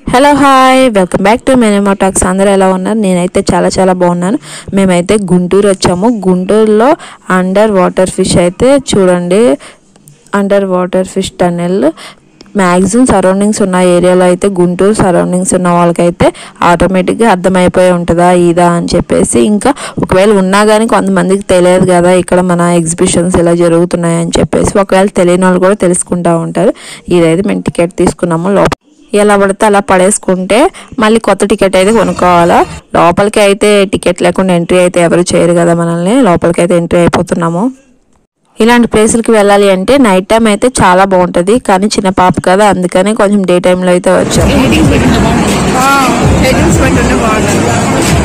hello hi welcome back to మెనిమో talks అందరూ ఎలా ఉన్నారు నేనైతే చాలా చాలా బాగున్నాను మేమైతే గుంటూరు వచ్చాము గుంటూరులో అండర్ వాటర్ ఫిష్ అయితే చూడండి under water fish tunnel maximum surroundings ఉన్న ఏరియాలో అయితే గుంటూరు సరౌండింగ్స్ ఉన్న వాళ్ళకైతే ఆటోమేటిక్గా అర్థమైపోయి ఉంటుందా ఇదా అని చెప్పేసి ఇంకా ఒకవేళ ఉన్నా కానీ కొంతమందికి తెలియదు కదా ఇక్కడ మన ఎగ్జిబిషన్స్ ఇలా జరుగుతున్నాయి అని చెప్పేసి ఒకవేళ తెలియని వాళ్ళు కూడా తెలుసుకుంటూ ఉంటారు ఇదైతే మేము టికెట్ తీసుకున్నాము లోపల ఎలా పడితే అలా పడేసుకుంటే మళ్ళీ కొత్త టికెట్ అయితే కొనుక్కోవాలా లోపలికి అయితే టికెట్ లేకుండా ఎంట్రీ అయితే ఎవరు చేయరు కదా మనల్ని లోపలికి అయితే ఎంట్రీ అయిపోతున్నాము ఇలాంటి ప్లేసులకి వెళ్ళాలి అంటే నైట్ టైం అయితే చాలా బాగుంటుంది కానీ చిన్న పాప కదా అందుకని కొంచెం డే టైంలో అయితే వచ్చాము హెడ్డింగ్స్ పెట్టుంటే బాగుంటుంది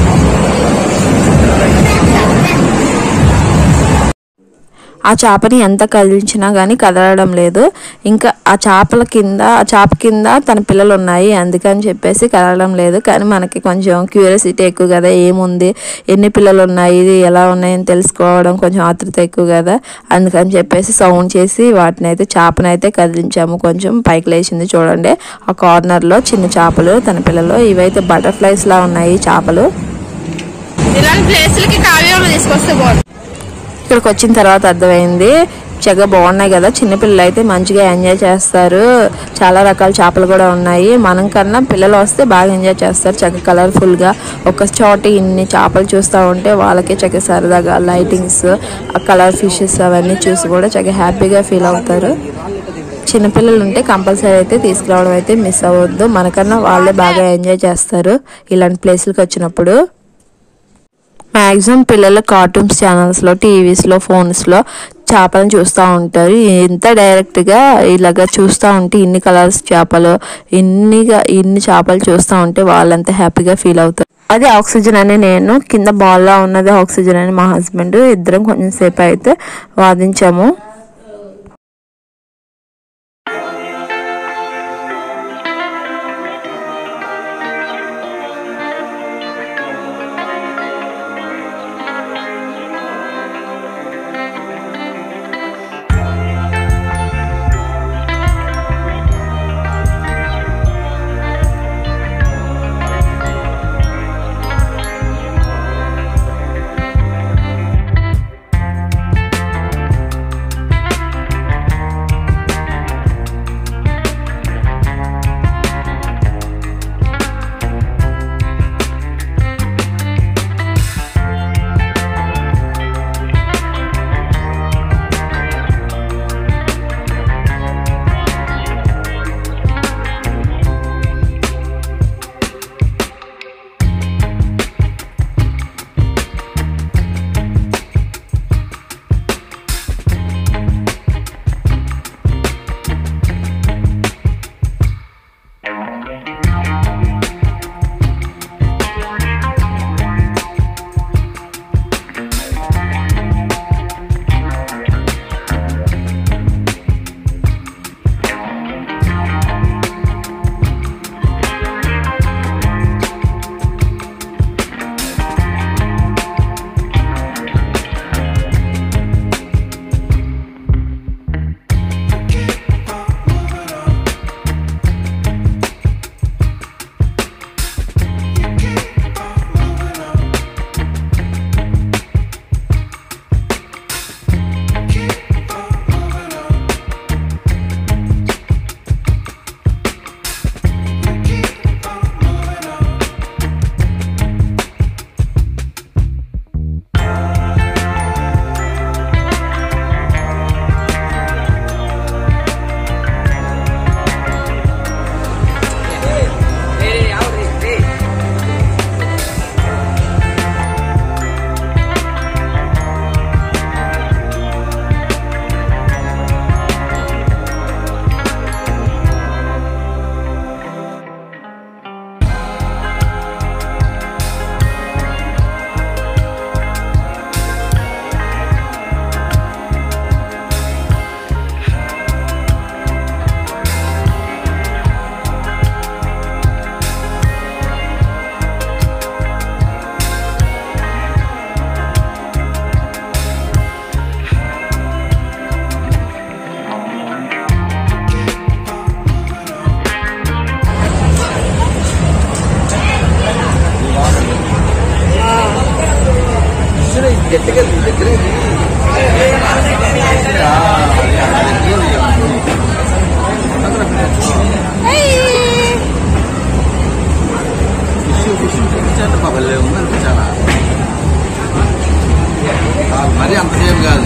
ఆ చేపని ఎంత కదిలించినా కానీ కదలడం లేదు ఇంకా ఆ చేపల కింద ఆ చేప కింద తన పిల్లలు ఉన్నాయి అందుకని చెప్పేసి కదలడం లేదు కానీ మనకి కొంచెం క్యూరియాసిటీ ఎక్కువ కదా ఏముంది ఎన్ని పిల్లలు ఉన్నాయి ఇది ఎలా ఉన్నాయని తెలుసుకోవడం కొంచెం ఆతృత ఎక్కువ కదా అందుకని చెప్పేసి సౌండ్ చేసి వాటిని అయితే చేపని అయితే కదిలించాము కొంచెం పైకి లేచింది చూడండి ఆ కార్నర్లో చిన్న చేపలు తన పిల్లలు ఇవైతే బటర్ఫ్లైస్ లా ఉన్నాయి ఈ చేపలు ఇలాంటి ప్లేసులకి కావ్యం తీసుకొస్తే బాగుంటుంది ఇక్కడికి వచ్చిన తర్వాత అర్థమైంది చక్కగా బాగున్నాయి కదా చిన్నపిల్లలు అయితే మంచిగా ఎంజాయ్ చేస్తారు చాలా రకాల చేపలు కూడా ఉన్నాయి మనం కన్నా పిల్లలు వస్తే బాగా ఎంజాయ్ చేస్తారు చక్కగా కలర్ఫుల్గా ఒక చోట ఇన్ని చేపలు చూస్తూ ఉంటే వాళ్ళకి చక్కగా సరదాగా లైటింగ్స్ ఆ కలర్ ఫిషెస్ అవన్నీ చూసి కూడా చక్కగా హ్యాపీగా ఫీల్ అవుతారు చిన్నపిల్లలు ఉంటే కంపల్సరీ అయితే తీసుకురావడం అయితే మిస్ అవ్వద్దు మనకన్నా వాళ్ళే బాగా ఎంజాయ్ చేస్తారు ఇలాంటి ప్లేస్లకి వచ్చినప్పుడు మ్యాక్సిమం పిల్లలు కార్టూన్స్ ఛానల్స్లో టీవీస్లో ఫోన్స్లో చేపలను చూస్తూ ఉంటారు ఇంత డైరెక్ట్గా ఇలాగ చూస్తూ ఉంటే ఇన్ని కలర్స్ చేపలు ఇన్నిగా ఇన్ని చేపలు చూస్తూ ఉంటే వాళ్ళంతా హ్యాపీగా ఫీల్ అవుతారు అది ఆక్సిజన్ అని నేను కింద బాల్లో ఉన్నది ఆక్సిజన్ అని మా హస్బెండ్ ఇద్దరం కొంచెం సేపు అయితే వాదించాము మరి అంతసేపు కాదు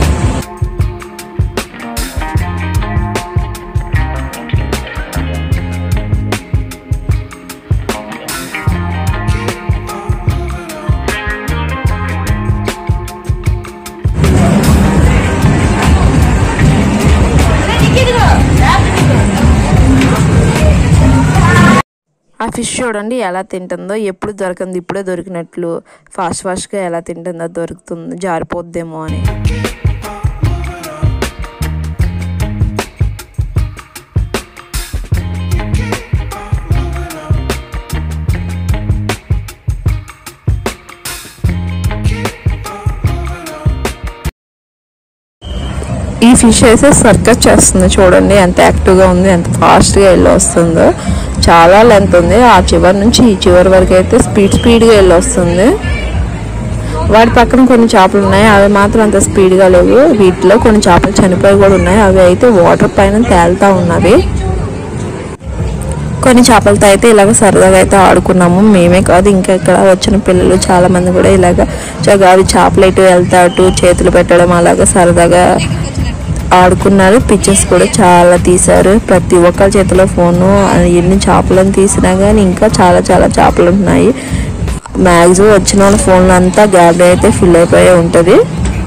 ఆ ఫిష్ చూడండి ఎలా తింటుందో ఎప్పుడు దొరకంది ఇప్పుడే దొరికినట్లు ఫాస్ట్ ఫాస్ట్గా ఎలా తింటుందో దొరుకుతుంది జారిపోద్దేమో అని ఈ ఫిష్ అయితే సర్కస్ చేస్తుంది చూడండి ఎంత యాక్టివ్గా ఉంది ఎంత ఫాస్ట్గా వెళ్ళి వస్తుందో చాలా లెంత్ ఉంది ఆ చివరి నుంచి ఈ చివరి వరకు అయితే స్పీడ్ స్పీడ్గా వెళ్ళి వస్తుంది వాటి పక్కన కొన్ని చేపలు ఉన్నాయి అవి మాత్రం అంత స్పీడ్గా లేవు వీటిలో కొన్ని చేపలు చనిపోయి కూడా ఉన్నాయి అవి అయితే వాటర్ పైన తేలుతా ఉన్నవి కొన్ని చేపలతో అయితే ఇలాగ సరదాగా అయితే ఆడుకున్నాము మేమే కాదు ఇంకా ఇక్కడ వచ్చిన పిల్లలు చాలా మంది కూడా ఇలాగ చక్కగా అవి చేపలు ఇటు వెళ్తా అటు చేతులు పెట్టడం అలాగా సరదాగా ఆడుకున్నారు పిక్చర్స్ కూడా చాలా తీశారు ప్రతి ఒక్కరి చేతిలో ఫోను ఎన్ని చేపలను తీసినా కానీ ఇంకా చాలా చాలా చేపలు ఉన్నాయి మ్యాక్సిమం వచ్చిన వాళ్ళ ఫోన్లో అంతా గ్యాలరీ అయితే ఫిల్ అయిపోయి ఉంటుంది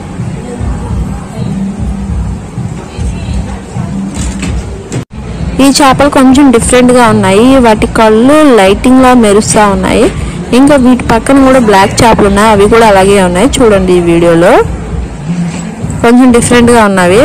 ఈ చేపలు కొంచెం డిఫరెంట్గా ఉన్నాయి వాటి కళ్ళు లైటింగ్ లా మెరుస్తూ ఉన్నాయి ఇంకా వీటి పక్కన కూడా బ్లాక్ చేపలు ఉన్నాయి అవి కూడా అలాగే ఉన్నాయి చూడండి ఈ వీడియోలో కొంచెం డిఫరెంట్గా ఉన్నవి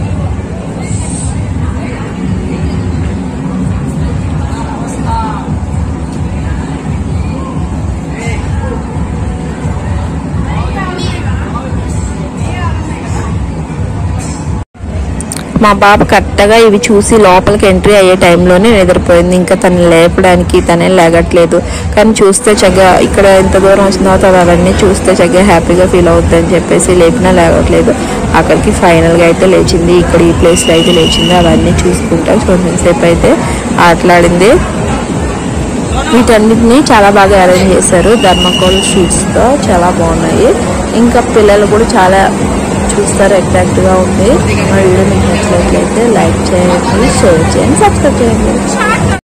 మా బాబ కరెక్ట్గా ఇవి చూసి లోపలికి ఎంట్రీ అయ్యే టైంలోనే నిద్రపోయింది ఇంకా తను లేపడానికి తనే లేగట్లేదు కానీ చూస్తే చక్కగా ఇక్కడ ఎంత దూరం వచ్చిన తర్వాత అవన్నీ చూస్తే చక్కగా హ్యాపీగా ఫీల్ అవుతుంది అని చెప్పేసి లేపినా లేగట్లేదు అక్కడికి ఫైనల్గా అయితే లేచింది ఇక్కడ ఈ ప్లేస్లో అయితే లేచింది అవన్నీ చూసుకుంటా కొంచెం సేపు అయితే ఆటలాడింది వీటన్నిటిని చాలా బాగా అరేంజ్ చేశారు ధర్మకోల్ షీట్స్తో చాలా బాగున్నాయి ఇంకా పిల్లలు కూడా చాలా చూస్తారు అట్రాక్ట్గా ఉంది మా వీడియో మీకు నచ్చినట్లయితే లైక్ చేయండి షేర్ చేయండి సబ్స్క్రైబ్ చేయండి